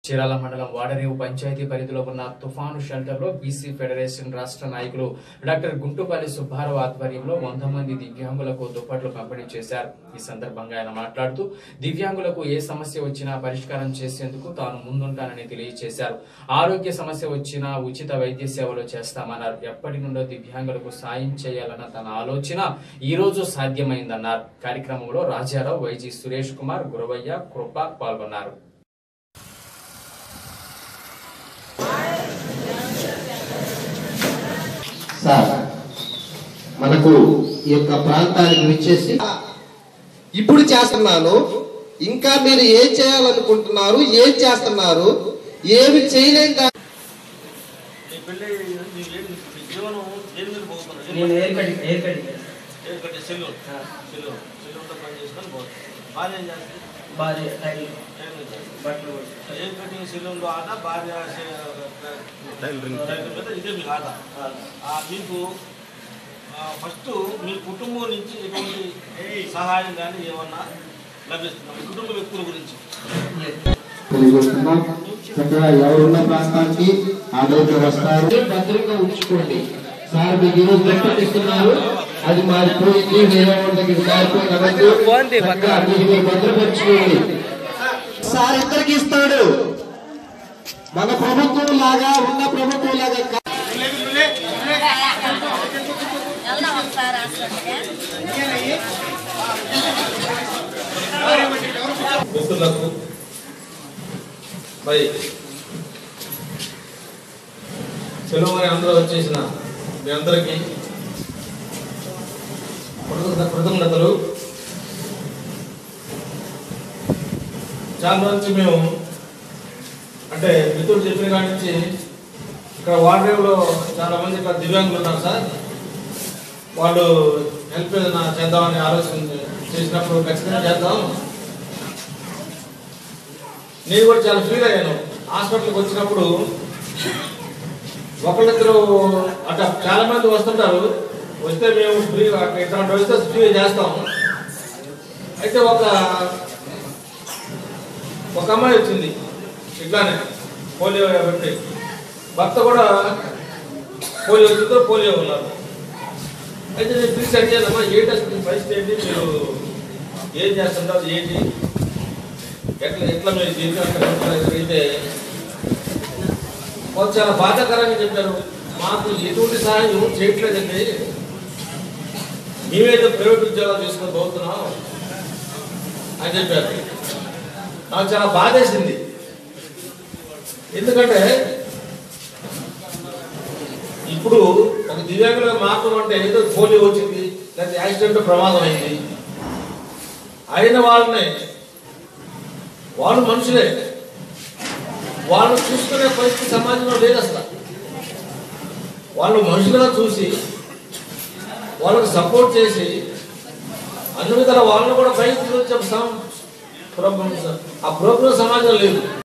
చీరాల మండలం వాడరేవు పంచాయతీ పరిధిలో ఉన్న తుఫాను షెల్టర్లో బీసీ ఫెడరేషన్ రాష్ట్ర నాయకులు డాక్టర్ గుంటుపల్లి సుబ్బారావు ఆధ్వర్యంలో వంద మంది దివ్యాంగులకు దుప్పట్లు పంపిణీ చేశారు ఈ సందర్భంగా ఆయన మాట్లాడుతూ దివ్యాంగులకు ఏ సమస్య వచ్చినా పరిష్కారం చేసేందుకు తాను ముందుంటానని తెలియజేశారు ఆరోగ్య సమస్య వచ్చినా ఉచిత వైద్య సేవలు చేస్తామన్నారు ఎప్పటి నుండో దివ్యాంగులకు సాయం చేయాలన్న తన ఆలోచన ఈ రోజు సాధ్యమైందన్నారు కార్యక్రమంలో రాజారావు వైజీ సురేష్ కుమార్ గురవయ్య కృప పాల్గొన్నారు సార్ మనకు ఈ యొక్క ప్రాంతానికి విచ్చేసి ఇప్పుడు చేస్తున్నాను ఇంకా మీరు ఏం చేయాలనుకుంటున్నారు ఏం చేస్తున్నారు ఏమి చేయలేం కా- నీ పెళ్ళి నీ ఏంటి నీ జీవనం దేని మీద పోతున్నారు నేను ఎయిర్ కటింగ్ ఎయిర్ కటింగ్ ఏం కట్టే సెల్లూరు సెల్లూరు సెల్లూరులో పని చేసుకొని పోతుంది భార్య ఏం చేస్తుంది భార్య టైల్ ఏం చేస్తుంది బట్టలు ఏం కటింగ్ సెల్లూరులో ఆట భార్య టైలరింగ్ మీద ఇదే మీకు ఆట ఆ, మీకు ఫస్ట్ మీ కుటుంబం నుంచి ఎటువంటి సహాయం కానీ ఏమన్నా లభిస్తుంది మీ కుటుంబ వ్యక్తుల గురించి తెలియజేస్తున్నాం చక్కగా ఎవరున్న ప్రాంతానికి అందరికీ వస్తారు భద్రంగా ఉంచుకోండి సార్ మీకు ఈరోజు లెక్కలు ఇస్తున్నారు అది మారిపోయింది వేరే వాళ్ళ దగ్గర మారిపోయినవద్దు చక్కగా మీరు మీరు భద్రపరచుకోండి సార్ ఇద్దరికి ఇస్తాడు మన ప్రభుత్వం లాగా ఉన్న ప్రభుత్వం లాగా కా- వెళ్దాం ఒకసారి హాస్పిటల్కి మిత్రులకు మరి సెలవు మరి అందరూ వచ్చేసిన మీ అందరికీ కృతజ్ఞ- కృతజ్ఞతలు చాలా నుంచి మేము అంటే మిత్రులు చెప్పిన కాడి నుంచి ఇక్కడ వార్డేవ్లో చాలా మంది ఇక్కడ దివ్యాంగులు ఉన్నారు సార్ వాళ్ళు హెల్ప్ ఏదైనా చేద్దామని ఆలోచన చేసినప్పుడు ఖచ్చితంగా చేద్దాం నేను కూడా చాలా ఫీల్ అయ్యాను హాస్పిటల్కి వచ్చినప్పుడు ఒకళ్ళిద్దరు అట్లా చాలా మంది వస్తుంటారు వస్తే మేము ఫ్రీ ఇట్లాంటి వస్తే ఫ్రీ చేస్తాం అయితే ఒక ఒక అమ్మాయి వచ్చింది ఇట్లానే పోలియో పెట్టి భర్త కూడా పోలియో వచ్చిందో పోలియో ఉన్నారు అయితే నేను ప్లీజ్ అడిగానమ్మా ఏంటి అసలు పరిస్థితి ఏంటి మీరు ఏం చేస్తుంటారు ఏంటి ఎట్లా ఎట్లా మీరు జీవితం అయితే వాళ్ళు చాలా బాధాకరంగా చెప్పారు మాకు ఎటువంటి సహాయం ఎవరు చేయట్లేదండి మేమేదో ప్రైవేట్ ఉద్యోగాలు తీసుకొని పోతున్నాం అని చెప్పారు నాకు చాలా బాధేసింది ఎందుకంటే ఇప్పుడు ఒక దివ్యాంగులుగా మాత్రం అంటే ఏదో పోలియో వచ్చింది లేకపోతే యాక్సిడెంట్ ప్రమాదం అయింది అయిన వాళ్ళని వాళ్ళు మనుషులే వాళ్ళు చూసుకునే పరిస్థితి సమాజంలో లేదు అసలు వాళ్ళు మనుషులుగా చూసి వాళ్ళకు సపోర్ట్ చేసి అన్ని విధాల వాళ్ళని కూడా పైకి తీసుకొచ్చే సం- ప్రోగ్రామ్ ఆ ప్రోగ్రామ్ సమాజం లేదు